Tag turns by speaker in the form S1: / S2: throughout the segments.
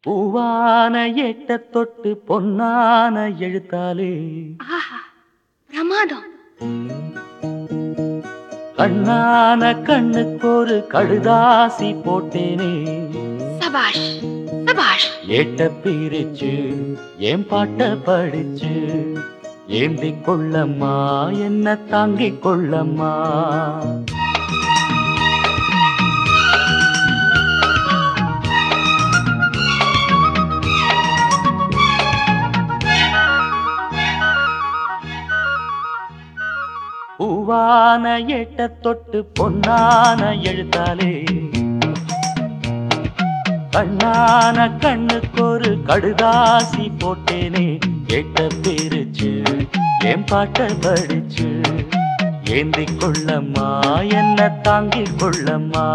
S1: பூவான எட்ட தொட்டு பொன்னான எழுத்தாலே
S2: ஆஹா பிரமாதம்
S1: கண்ணான கண்ணுக்கு ஒரு கழுதாசி போட்டேனே
S2: சபாஷ் சபாஷ்
S1: ஏட்ட பிரிச்சு என் பாட்ட படிச்சு ஏந்தி கொள்ளம்மா என்ன தாங்கிக் கொள்ளம்மா பூவான எட்ட தொட்டு பொன்னான எழுத்தாலே கண்ணான கண்ணுக்கு ஒரு கடுதாசி போட்டேனே கேட்ட பிரிச்சு என் பாட்ட படிச்சு ஏந்தி கொள்ளம்மா என்ன தாங்கிக் கொள்ளம்மா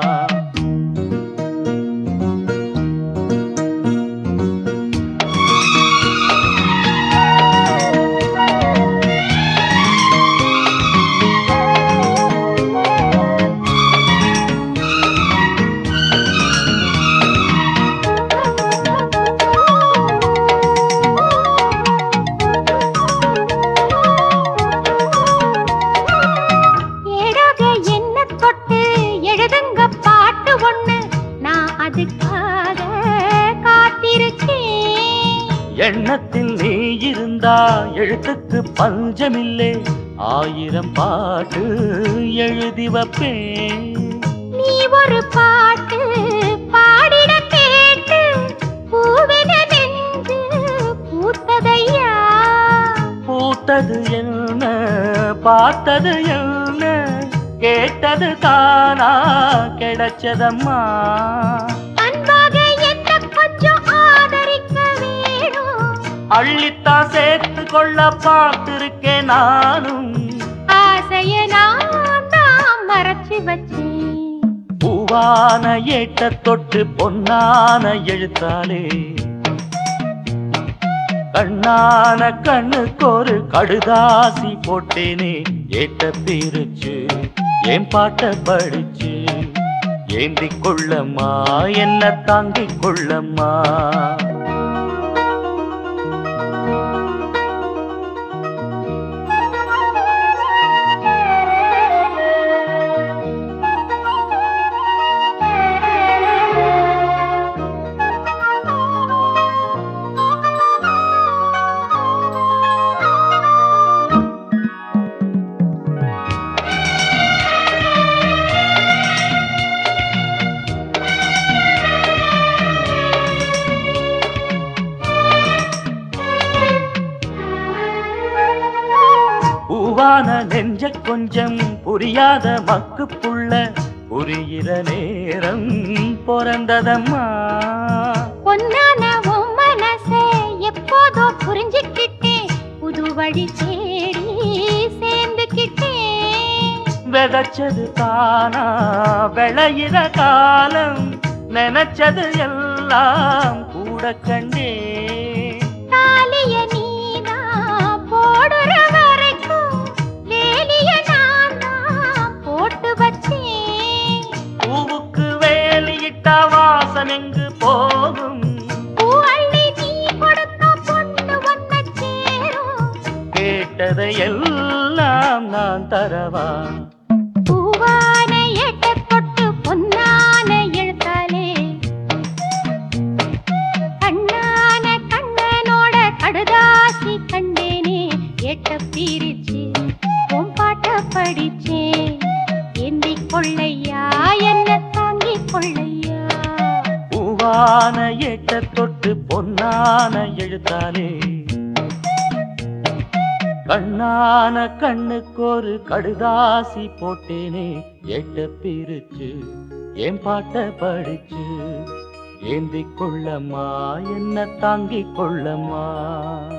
S2: ஏடாக என்ன தொட்டு எழுதுங்க பாட்டு ஒண்ணு நான் அதுக்காக காத்திருக்கேன்
S1: எண்ணத்தில் நீ இருந்தா எழுத்துக்கு பஞ்சமில்லை ஆயிரம் பாட்டு எழுதி வைப்பேன்
S2: நீ ஒரு பாட்டு பாடிட கேட்டு பூவென நெஞ்சு பூத்ததையா
S1: பூத்தது என்ன பார்த்தது என்ன கேட்டது தானா கிடைச்சதம்மா
S2: அன்பாக என்ன கொஞ்சம் ஆதரிக்க வேணும்
S1: அள்ளித்தான் சேர்த்து கொள்ள பார்த்திருக்கேன் நானும்
S2: ஆசைய நான் தான் மறைச்சு வச்சேன்
S1: பூவான ஏட்ட தொட்டு பொன்னான எழுத்தாலே கண்ணான கண்ணுக்கு ஒரு கடுதாசி போட்டேனே ஏட்ட பிரிச்சு என் பாட்ட படிச்சு ஏந்தி கொள்ளம்மா என்ன தாங்கிக் கொள்ளம்மா பூவான நெஞ்ச கொஞ்சம் புரியாத மக்கு புள்ள புரிகிற நேரம் பிறந்ததம்மா
S2: பொன்னான உன் மனசே எப்போதோ புரிஞ்சுக்கிட்டேன் புது வழி தேடி சேர்ந்துக்கிட்டேன்
S1: விதைச்சது தானா விளையிற காலம் நினைச்சது எல்லாம் கூட கண்டே
S2: தாலிய நீனா போடுற வரைக்கும் வேலிய நான் தான் போட்டு வச்சேன்
S1: பூவுக்கு வேலியிட்ட வாசம் எங்கு போகும்
S2: பூ அள்ளி நீ கொடுத்த பொண்ணு ஒன்ன சேரும்
S1: கேட்டதை எல்லாம் நான் தரவா
S2: பூவான எட்ட தொட்டு பொன்னான எழுத்தாலே கண்ணான கண்ணனோட கடுதாசி கண்டேனே எட்ட பிரிச்சு உன் பாட்ட படிச்சேன் ஏந்தி கொள்ளையா என்ன தாங்கி கொள்ளையா
S1: பூவான ஏட்ட தொட்டு பொன்னான எழுத்தாலே கண்ணான கண்ணுக்கு ஒரு கடுதாசி போட்டேனே எட்ட பிரிச்சு என் பாட்ட படிச்சு ஏந்தி கொள்ளம்மா என்ன தாங்கிக் கொள்ளம்மா